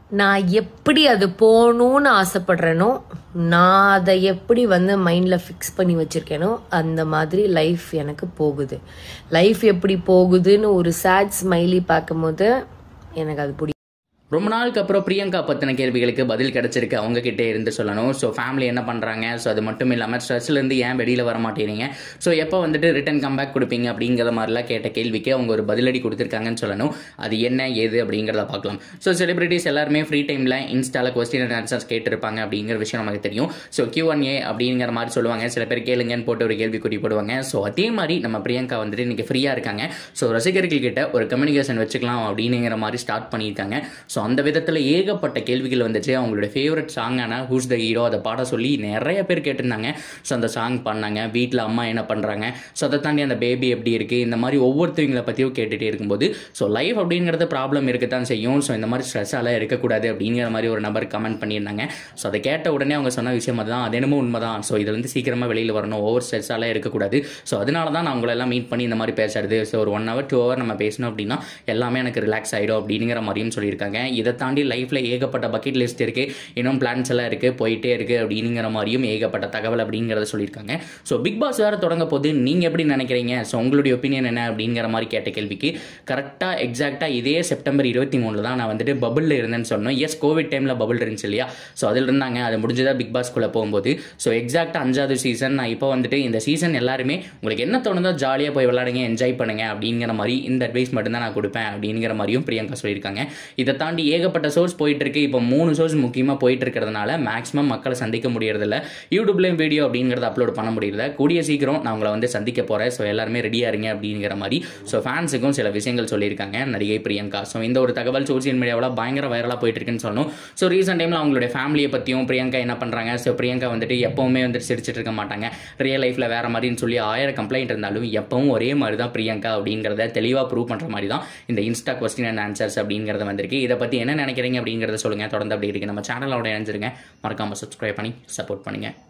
நான் எப்படி அது போகணும்னு ஆசைப்படுறேனோ நான் அதை எப்படி வந்து மைண்டில் ஃபிக்ஸ் பண்ணி வச்சுருக்கேனோ அந்த மாதிரி லைஃப் எனக்கு போகுது லைஃப் எப்படி போகுதுன்னு ஒரு சேட் ஸ்மைலி பார்க்கும்போது எனக்கு அது பிடிக்கும் ரொம்ப நாளுக்கு அப்புறம் பிரியங்கா பற்றின கேள்விகளுக்கு பதில் கிடச்சிருக்கு அவங்க கிட்டே இருந்து சொல்லணும் ஸோ ஃபேமிலி என்ன பண்ணுறாங்க ஸோ அது மட்டும் இல்லாமல் ஸ்ட்ரெஸ்லேருந்து ஏன் வெளியில் வர மாட்டேறீங்க ஸோ எப்போ வந்துட்டு ரிட்டன் கம்பேக் கொடுப்பீங்க அப்படிங்கிற மாதிரிலாம் கேட்ட கேள்விக்கு அவங்க ஒரு பதிலடி கொடுத்துருக்காங்கன்னு சொல்லணும் அது என்ன ஏது அப்படிங்கிறத பார்க்கலாம் ஸோ செலிபிரிட்டிஸ் எல்லாருமே ஃப்ரீ டைமில் இன்ஸ்டாவில் கொஸ்டின் அண்ட் ஆன்சர்ஸ் கேட்டிருப்பாங்க அப்படிங்கிற விஷயம் நமக்கு தெரியும் ஸோ கியூ ஒன் ஏ அப்படிங்கிற மாதிரி சொல்லுவாங்க சில பேர் கேளுங்கன்னு போட்டு ஒரு கேள்வி குறி போடுவாங்க ஸோ அதே மாதிரி நம்ம பிரியங்கா வந்துட்டு இன்னைக்கு ஃப்ரீயாக இருக்காங்க ஸோ ரசிகர்கள் கிட்ட ஒரு கம்யூனிகேஷன் வச்சுக்கலாம் அப்படிங்கிற மாதிரி ஸ்டார்ட் பண்ணியிருக்காங்க ஸோ அந்த விதத்தில் ஏகப்பட்ட கேள்விகள் வந்துச்சு அவங்களோட ஃபேவரட் சாங்கான ஹூஸ் த ஹீரோ அதை பாட சொல்லி நிறைய பேர் கேட்டிருந்தாங்க ஸோ அந்த சாங் பண்ணாங்க வீட்டில் அம்மா என்ன பண்ணுறாங்க ஸோ அதை தாண்டி அந்த பேபி எப்படி இருக்குது இந்த மாதிரி ஒவ்வொருத்தவங்களை பற்றியும் கேட்டுகிட்டே இருக்கும்போது ஸோ லைஃப் அப்படிங்கிறது ப்ராப்ளம் இருக்க தான் செய்யும் ஸோ இந்த மாதிரி ஸ்ட்ரெஸ்ஸால இருக்கக்கூடாது அப்படிங்கிற மாதிரி ஒரு நபர் கமெண்ட் பண்ணியிருந்தாங்க ஸோ அதை கேட்ட உடனே அவங்க சொன்ன விஷயம் அதுதான் அது என்னமோ உண்மை தான் ஸோ இது வந்து சீக்கிரமாக வெளியில் வரணும் ஓவர் ஸ்ட்ரெஸ்ஸால இருக்கக்கூடாது ஸோ அதனால தான் நான் உங்களெல்லாம் மீட் பண்ணி இந்த மாதிரி பேசுறது ஸோ ஒரு ஒன் ஹவர் டூ ஹவர் நம்ம பேசணும் அப்படின்னா எல்லாமே எனக்கு ரிலாக்ஸ் ஆகிடும் அப்படிங்கிற மாதிரியும் சொல்லியிருக்காங்க இதை தாண்டி லைஃப்பில் ஏகப்பட்ட பக்கெட் லிஸ்ட் இருக்குது இன்னும் பிளான்ஸ் எல்லாம் இருக்குது போயிட்டே இருக்குது அப்படிங்கிற மாதிரியும் ஏகப்பட்ட தகவல் அப்படிங்கிறத சொல்லியிருக்காங்க ஸோ பிக் பாஸ் வேறு தொடங்க போது நீங்கள் எப்படி நினைக்கிறீங்க ஸோ உங்களுடைய ஒப்பீனியன் என்ன அப்படிங்கிற மாதிரி கேட்ட கேள்விக்கு கரெக்டாக எக்ஸாக்டாக இதே செப்டம்பர் இருபத்தி மூணில் தான் நான் வந்துட்டு பபுளில் இருந்தேன்னு சொன்னோம் எஸ் கோவிட் டைமில் பபுள் இருந்துச்சு இல்லையா ஸோ அதில் இருந்தாங்க அது முடிஞ்சதா பிக் பாஸ்க்குள்ளே போகும்போது ஸோ எக்ஸாக்டாக அஞ்சாவது சீசன் நான் இப்போ வந்துட்டு இந்த சீசன் எல்லாருமே உங்களுக்கு என்ன தோணுதோ ஜாலியாக போய் விளாடுங்க என்ஜாய் பண்ணுங்க அப்படிங்கிற மாதிரி இந்த அட்வைஸ் மட்டும்தான் நான் கொடுப்பேன் அப்படிங்கிற மாதிரியும் பிரியங்கா சொல்லியிருக்காங்க இதை தாண்டி ஏகப்பட்ட ஷோஸ் போயிட்டு இருக்கு இப்போ மூணு ஷோஸ் முக்கியமாக போயிட்டு இருக்கிறதுனால மேக்ஸிமம் மக்களை சந்திக்க முடியறதில்ல யூடியூப்லேயும் வீடியோ அப்படிங்கிறத அப்லோட் பண்ண முடியல கூடிய சீக்கிரம் நான் உங்களை வந்து சந்திக்க போகிறேன் ஸோ எல்லாருமே ரெடியாக இருங்க அப்படிங்கிற மாதிரி ஸோ ஃபேன்ஸுக்கும் சில விஷயங்கள் சொல்லியிருக்காங்க நடிகை பிரியங்கா ஸோ இந்த ஒரு தகவல் சோசியல் மீடியாவில் பயங்கர வைரலாக போயிட்டு இருக்குன்னு சொல்லணும் ஸோ ரீசெண்ட் டைமில் அவங்களுடைய ஃபேமிலியை பற்றியும் பிரியங்கா என்ன பண்ணுறாங்க ஸோ பிரியங்கா வந்துட்டு எப்பவுமே வந்துட்டு சிரிச்சிட்டு இருக்க மாட்டாங்க ரியல் லைஃப்பில் வேற மாதிரின்னு சொல்லி ஆயிரம் கம்ப்ளைண்ட் இருந்தாலும் எப்பவும் ஒரே மாதிரி தான் பிரியங்கா அப்படிங்கிறத தெளிவாக ப்ரூவ் பண்ணுற மாதிரி தான் இந்த இன்ஸ்டா கொஸ்டின் அண்ட் ஆன்சர்ஸ் அப்படிங்கிறது வந்திருக்கு இதை பற்றி என்ன நினைக்கிறீங்க அப்படிங்கிறத சொல்லுங்கள் தொடர்ந்து அப்படி இருக்கு நம்ம சேனலோட இணைஞ்சிருங்க மறக்காமல் சப்ஸ்கிரைப் பண்ணி சப்போர்ட் பண்ணுங்கள்